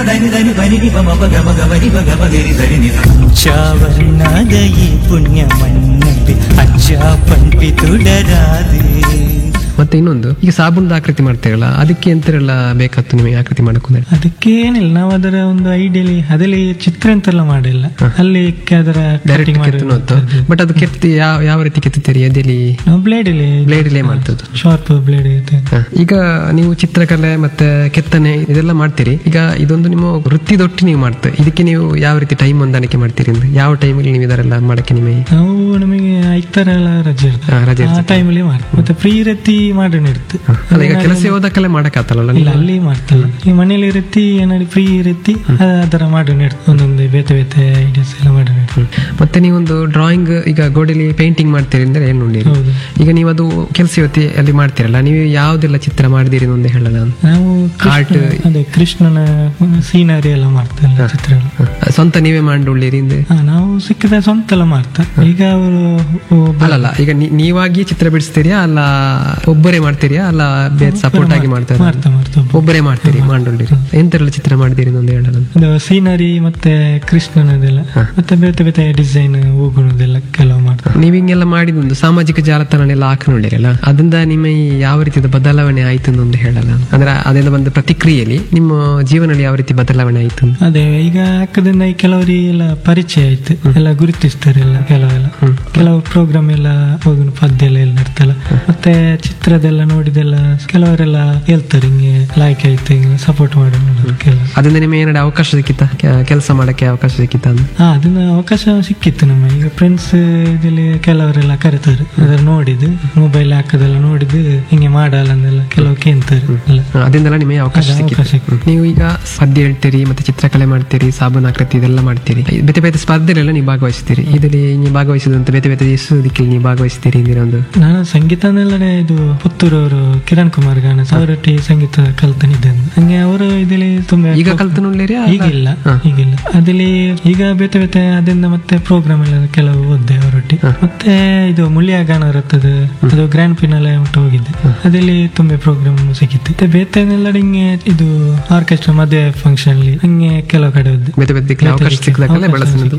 దని దని పని ని పమ ప గమ గమ ని ప గమ గరి దని ని చావర్ణాద ఈ పుణ్యమన్నది ಅಜ್ಜ ಪಂಪಿತುಡರಾದೆ ಮತ್ತೆ ಇನ್ನೊಂದು ಈಗ ಸಾಬೂನ್ದ ಆಕೃತಿ ಮಾಡ್ತೀರಲ್ಲ ಅದಕ್ಕೆ ಎಂತೆಲ್ಲ ಬೇಕಾಗ್ತು ನಿಮಗೆ ಆಕೃತಿ ಮಾಡಕ್ಕೆ ಅದಕ್ಕೆ ಏನಿಲ್ಲ ನಾವು ಅದರ ಒಂದು ಐಡಿಯಲಿ ಅದಲ್ಲಿ ಚಿತ್ರ ಅಂತೆಲ್ಲ ಮಾಡಿಲ್ಲ ಅಲ್ಲಿ ಅದರ ಡೈರೆಕ್ಟ್ ಕೆತ್ತನೋದು ಬಟ್ ಅದು ಕೆತ್ತಿ ಯಾವ ಯಾವ ರೀತಿ ಕೆತ್ತುತ್ತೀರಿ ಎದೆಲಿ ಬ್ಲೇಡ್ ಅಲ್ಲಿ ಬ್ಲೇಡ್ ಇಲ್ಲೇ ಮಾಡ್ತದ್ದು ಶಾರ್ಪ್ ಬ್ಲೇಡ್ ಇರುತ್ತೆ ಹ. ಈಗ ನೀವು ಚಿತ್ರಕಲೆ ಮತ್ತೆ ಕೆತ್ತನೆ ಇದೆಲ್ಲ ಮಾಡ್ತೀರಿ ಈಗ ಇದೊಂದು ನಿಮ್ಮ ವೃತ್ತಿದೊಟ್ಟು ನೀವು ಮಾಡ್ತೀರಿ ಇದಕ್ಕೆ ನೀವು ಯಾವ ರೀತಿ ಟೈಮ್ ಹೊಂದಾಣಿಕೆ ಮಾಡ್ತೀರಿ ಅಂದ್ರೆ ಯಾವ ಟೈಮಲ್ಲಿ ನೀವು ಇದರೆಲ್ಲ ಮಾಡಕ್ಕೆ ನಿಮಗೆ ನಾವು ನಮಗೆ ಐತರ ಎಲ್ಲ ರಜೆ ಇರುತ್ತೆ ಹಾ, ರಜೆ ಆ ಟೈಮಲ್ಲಿ ಮಾಡ್ತೀವಿ ಮತ್ತೆ ಫ್ರೀ ಇರತ್ತಿ ಮಾಡೋಣ ಇರುತ್ತೆ ಅಲ್ಲ ಈಗ ಕೆಲಸ ಹೋದಕ್ಕೆಲ್ಲ ಮಾಡಕ್ಕಾತಲ್ಲ ಇಲ್ಲ ಅಲ್ಲಿ ಮಾಡ್ತಲ್ಲ ಈ ಮನೇಲಿ ಇರತ್ತಿ ಏನಾದ್ರು ಫ್ರೀ ಇರತ್ತಿ ಅದರ ಮಾಡೋಣ ಇರುತ್ತೆ ಒಂದೊಂದು ಬೇತೆ ಬೇತೆ ಐಡಿಯಾಸ್ ಎಲ್ಲ ಮಾಡೋಣ ಇರುತ್ತೆ. ಮತ್ತೆ ನೀವೊಂದು ಡ್ರಾಯಿಂಗ್ ಈಗ ಗೋಡೆಲಿ ಪೇಂಟಿಂಗ್ ಮಾಡ್ತೀರಿ ಅಂದ್ರೆ ಏನು ನೋಡಿರಿ ಹೌದು ಈಗ ನೀವು ಅದು ಕೆಲಸ ಇವತ್ತಿ ಅಲ್ಲಿ ಮಾಡ್ತೀರಲ್ಲ ನೀವು ಯಾವ್ದೆಲ್ಲ ಚಿತ್ರ ಮಾಡಿದಿರಿ ಒಂದು ಹೇಳಲ್ಲ ಅಂತ ನಾವು Art. ಕೃಷ್ಣ- ಅದೇ ಕೃಷ್ಣನ ಸೀನರಿ ಎಲ್ಲ ಮಾಡ್ತಲ್ಲ ಚಿತ್ರಗಳು ಹ. ಸ್ವಂತ ನೀವೇ ಮಾಡಿಕೊಳ್ಳಿರಿ ಅಂದ್ರೆ ಹಾ, ನಾವು ಸಿಕ್ಕಿದ ಸ್ವಂತ ಎಲ್ಲ ಮಾಡ್ತಾ ಈಗ ಅವರು ಅಲ್ಲಲ್ಲ ಈಗ ನೀ- ನೀವಾಗಿ ಚಿತ್ರ ಬಿಡಿಸ್ತೀರಿಯಾ ಅಲ್ಲ ಒಬ್ಬರೇ ಮಾಡ್ತೀರಿಯಾ ಅಲ್ಲ ಬೇರೆ ಸಪೋರ್ಟ್ ಆಗಿ ಮಾಡ್ತಾರೆ ಮಾಡ್ತಾ ಮಾಡ್ತಾ ಒಬ್ಬರೇ ಮಾಡ್ತೀರಿ ಮಾಡಿಕೊಳ್ಳಿರಿ ಎಂತೆಲ್ಲ ಚಿತ್ರ ಮಾಡಿದಿರಿ ಒಂದು ಹೇಳಲ್ಲ ಅದು ಸೀನರಿ ಮತ್ತೆ ಕೃಷ್ಣನದೆಲ್ಲ ಮತ್ತೆ ಬೇತೆ ಬೇತೆ ಡಿಸೈನ್ ಹೂಗುಣದೆಲ್ಲ ಕೆಲವು ಮಾಡ್ತಾರೆ ನೀವು ಹಿಂಗೆಲ್ಲ ಮಾಡಿದೊಂದು ಸಾಮಾಜಿಕ ಜಾಲತಾಣನೆಲ್ಲ ಹಾಕಿ ನೋಡಿರಲ್ಲ ಅದರಿಂದ ನಿಮ್ಮ ಈ ಯಾವ ರೀತಿಯ ಬದಲಾವಣೆ ಆಯ್ತು ಅಂತ ಒಂದು ಹೇಳಲ್ಲ ಅಂದ್ರೆ ಅದೆಲ್ಲ ಬಂದ ಪ್ರತಿಕ್ರಿಯೆಯಲ್ಲಿ ನಿಮ್ಮ ಜೀವನದಲ್ಲಿ ಯಾವ ರೀತಿ ಬದಲಾವಣೆ ಆಯ್ತು ಅಂತ? ಅದೇ ಈಗ ಹಾಕದಿಂದ ಈ ಕೆಲವರಿಗೆ ಎಲ್ಲ ಪರಿಚಯ ಆಯ್ತು ಎಲ್ಲ ಗುರುತಿಸ್ತಾರೆ ಎಲ್ಲ ಕೆಲವೆಲ್ಲ ಕೆಲವು ಪ್ರೋಗ್ರಾಮ್ ಎಲ್ಲ ಹೋಗಿ ಪದ್ಯ ಎಲ್ಲ ಎಲ್ಲ ಇರ್ತಲ್ಲ ಮತ್ತೆ ಚಿತ್ರದೆಲ್ಲ ನೋಡಿದೆಲ್ಲ ಕೆಲವರೆಲ್ಲ ಹೇಳ್ತಾರೆ ಹಿಂಗೆ ಲೈಕ್ ಆಯ್ತು ಹಿಂಗೆ ಸಪೋರ್ಟ್ ಮಾಡಿ ಕೆಲವು ಅದರಿಂದ ನಿಮಗೆ ಏನಾದ್ರು ಅವಕಾಶ ಸಿಕ್ಕಿತ್ತ ಕೆಲಸ ಮಾಡಕ್ಕೆ ಅವಕಾಶ ಸಿಕ್ಕಿತ್ತ ಅಂತ ಹಾ ಅದನ್ನ ಅವಕಾಶ ಸಿಕ್ಕಿತ್ತು ನಮ್ಮ ಈಗ ಫ್ರೆಂಡ್ಸ್ ಇದಲ್ಲಿ ಕೆಲವರೆಲ್ಲ ಕರೀತಾರೆ ಅದನ್ನ ನೋಡಿದ್ದು ಮೊಬೈಲ್ ಹಾಕೋದೆಲ್ಲ ನೋಡಿದ್ದು ಹಿಂಗೆ ಮಾಡಲ್ಲ ಅಂದೆಲ್ಲ ಕೆಲವು ಕೇಂತಾರೆ ಎಲ್ಲ ಹ, ಅದರಿಂದೆಲ್ಲ ನಿಮಗೆ ಅವಕಾಶ ಅದು ಸಿಕ್ಕಿತ್ತು ಅವಕಾಶ ಸಿಕ್ಕಿತ್ತು. ನೀವು ಈಗ ಪದ್ಯ ಹೇಳ್ತೀರಿ ಮತ್ತೆ ಚಿತ್ರಕಲೆ ಮಾಡ್ತೀರಿ ಸಾಬೂನ್ ಆಕೃತಿ ಇದೆಲ್ಲ ಮಾಡ್ತೀರಿ ಈ ಬೇತೆ ಬೇತೆ ಸ್ಪರ್ಧೆಲೆಲ್ಲ ನೀವು ಭಾಗವಹಿಸ್ತೀರಿ ಇದರಲ್ಲಿ ನೀವು ಭಾಗವಹಿಸಿದಂತ ಬೇತೆ ಬೇತೆ ಎಷ್ಟು ದಿಕ್ಕಲ್ಲಿ ನೀವು ಭಾಗವಹಿಸ್ತೀರಿ ಇಂದಿರ ಒಂದು ನಾನು ಸಂಗೀತನೆಲ್ಲಡೆ ಇದು ಪುತ್ತೂರು ಅವರು ಕಿರಣ್ ಕುಮಾರ್ ಗಾಣಸ್ ಅವರೊಟ್ಟಿಗೆ ಸಂಗೀತ ಕಲ್ತನಿದ್ದೇನೆ ಹಂಗೆ ಅವರು ಇದರಲ್ಲಿ ತುಂಬಾ ಈಗ ಕಲ್ತು ನೋಡ್ಲಿರಿ ಈಗಿಲ್ಲ ಈಗಿಲ್ಲ ಅದಲ್ಲಿ ಈಗ ಬೇತೆ ಬೇತೆ ಅದರಿಂದ ಮತ್ತೆ ಪ್ರೋಗ್ರಾಮ್ ಎಲ್ಲ ಕೆಲವು ಓದ್ದೆ ಅವರೊಟ್ಟಿಗೆ ಮತ್ತೆ ಇದು ಮುಳ್ಳಿಯ ಗಾನ ಇರುತ್ತದೆ ಅದು ಗ್ರ್ಯಾಂಡ್ ಫಿನಾಲೆ ಉಂಟು ಹೋಗಿದ್ದೆ ಅದಲ್ಲಿ ತುಂಬಾ ಪ್ರೋಗ್ರಾಮ್ ಸಿಕ್ಕಿತ್ತು ಮತ್ತೆ ಬೇತೆನೆಲ್ಲ ಹಿಂಗೆ ಇದು ಆರ್ಕೆಸ್ಟ್ರಾ ಮದುವೆ ಫಂಕ್ಷನ್ ಅಲ್ಲಿ ಹಂಗೆ ಕೆಲವು ಕಡೆ ಹೋದ್ದೆ ಬೇತೆ ಬೇತೆ ದಿಕ್ಕಲ್ಲಿ ಅವಕಾಶ ಸಿಕ್ಕದಕ್ಕೆಲ್ಲ ಅವಕಾಶ ಬೆಳೆಸಿನದು